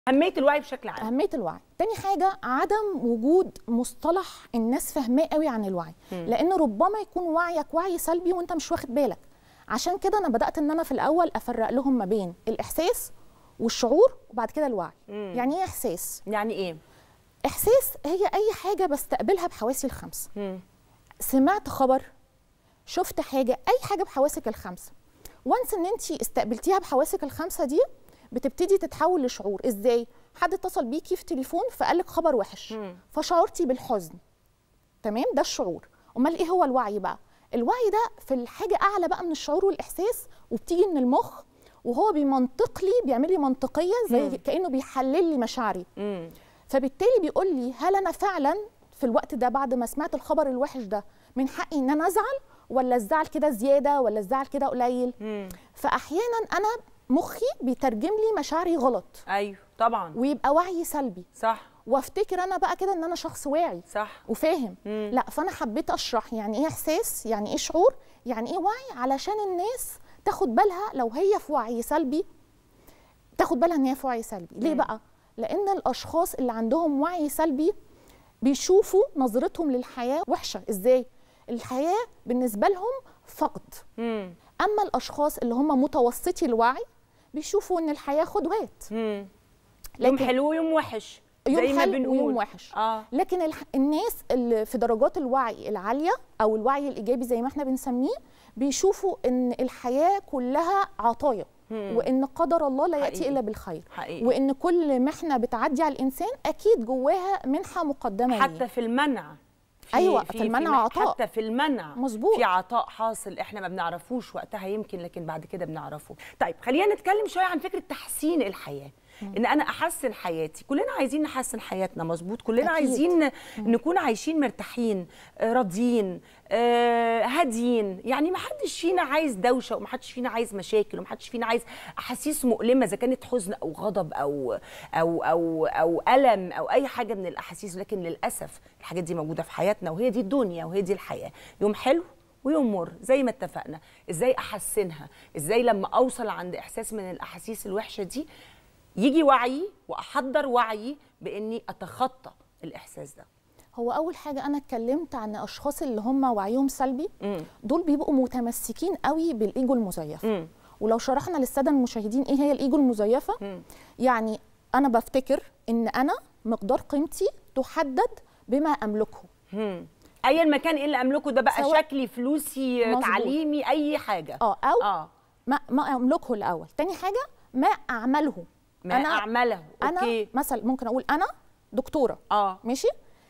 اهميه الوعي بشكل عام اهميه الوعي تاني حاجه عدم وجود مصطلح الناس فاهماه قوي عن الوعي لان ربما يكون وعيك وعي سلبي وانت مش واخد بالك عشان كده انا بدات ان انا في الاول افرق لهم ما بين الاحساس والشعور وبعد كده الوعي يعني ايه احساس يعني ايه احساس هي اي حاجه بستقبلها بحواسي الخمسه سمعت خبر شفت حاجه اي حاجه بحواسك الخمسه وانس ان انت استقبلتيها بحواسك الخمسه دي بتبتدي تتحول لشعور ازاي حد اتصل بيكي في تليفون فقال لك خبر وحش فشعرتي بالحزن تمام ده الشعور امال ايه هو الوعي بقى الوعي ده في الحاجه اعلى بقى من الشعور والاحساس وبتيجي من المخ وهو بيمنطق لي بيعمل لي منطقيه زي مم. كانه بيحلل لي مشاعري امم فبالتالي بيقول لي هل انا فعلا في الوقت ده بعد ما سمعت الخبر الوحش ده من حقي ان انا ازعل ولا الزعل كده زياده ولا الزعل كده قليل امم فاحيانا انا مخي بيترجم لي مشاعري غلط ايوه طبعا ويبقى وعي سلبي صح وافتكر انا بقى كده ان انا شخص واعي صح وفاهم مم. لا فانا حبيت اشرح يعني ايه احساس يعني ايه شعور يعني ايه وعي علشان الناس تاخد بالها لو هي في وعي سلبي تاخد بالها ان هي في وعي سلبي ليه مم. بقى لان الاشخاص اللي عندهم وعي سلبي بيشوفوا نظرتهم للحياه وحشه ازاي الحياه بالنسبه لهم فقد امم اما الاشخاص اللي هم متوسطي الوعي بيشوفوا ان الحياه خدوات امم يوم لكن- حلو ويوم وحش يوم زي ما حلو بنقول ويوم وحش. اه لكن الح... الناس اللي في درجات الوعي العاليه او الوعي الايجابي زي ما احنا بنسميه بيشوفوا ان الحياه كلها عطايا مم. وان قدر الله لا ياتي حقيقي. الا بالخير حقيقي وان كل محنه بتعدي على الانسان اكيد جواها منحه مقدمه ليه. حتى في المنع في أيوة، في المنع عطاء. حتى في المنع مظبوط. في عطاء حاصل احنا ما بنعرفوش وقتها يمكن لكن بعد كده بنعرفه طيب خلينا نتكلم شويه عن فكره تحسين الحياه ان انا احسن حياتي كلنا عايزين نحسن حياتنا مظبوط كلنا أكيد. عايزين نكون عايشين مرتاحين آه، راضيين آه، هاديين يعني ما حدش فينا عايز دوشه وما حدش فينا عايز مشاكل وما حدش فينا عايز احاسيس مؤلمه اذا كانت حزن او غضب او او او او الم او اي حاجه من الاحاسيس لكن للاسف الحاجات دي موجوده في حياتنا وهي دي الدنيا وهي دي الحياه يوم حلو ويوم مر زي ما اتفقنا ازاي احسنها ازاي لما اوصل عند احساس من الاحاسيس الوحشه دي يجي وعي واحضر وعي باني اتخطى الاحساس ده هو اول حاجه انا اتكلمت عن اشخاص اللي هم وعيهم سلبي امم دول بيبقوا متمسكين قوي بالايجو المزيف امم ولو شرحنا للساده المشاهدين ايه هي الايجو المزيفه مم. يعني انا بفتكر ان انا مقدار قيمتي تحدد بما املكه مم. ايا ما كان ايه اللي املكه ده بقى سواء- شكلي فلوسي مظبوط. تعليمي اي حاجه اه او اه ما ما املكه الاول تاني حاجه ما اعمله ما أنا- اعمله انا اوكي مثلا ممكن اقول انا دكتوره اه ماشي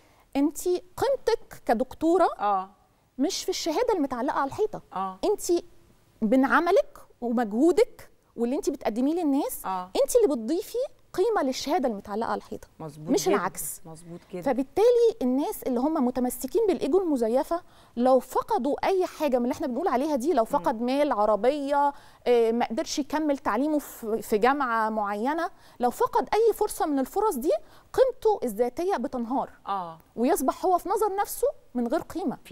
انت قيمتك كدكتوره اه مش في الشهاده المتعلقه على الحيطه اه انت من عملك ومجهودك واللي انت بتقدميه للناس اه انت اللي بتضيفي قيمه للشهاده المتعلقه على الحيطه مظبوط مش جداً. العكس. مظبوط كده فبالتالي الناس اللي هم متمسكين بالايجو المزيفه لو فقدوا اي حاجه من اللي احنا بنقول عليها دي لو فقد مال عربيه آه، ما قدرش يكمل تعليمه في في جامعه معينه لو فقد اي فرصه من الفرص دي قيمته الذاتيه بتنهار اه ويصبح هو في نظر نفسه من غير قيمه